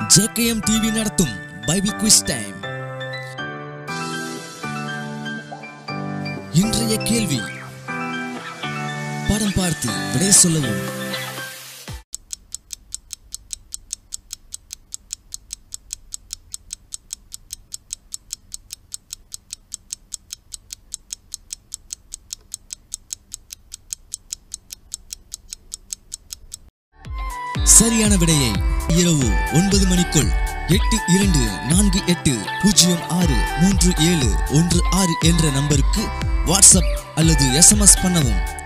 JKM TV நடத்தும் Bible quiz time இன்றைய கேள்வி படம் பார்த்து விடை சொல்லவும் சரியான விடையை இரவு ஒன்பது மணிக்குள் எட்டு இரண்டு நான்கு எட்டு பூஜ்ஜியம் ஆறு மூன்று ஏழு ஒன்று ஆறு என்ற நம்பருக்கு வாட்ஸ்அப் அல்லது எஸ்எம்எஸ் பண்ணவும்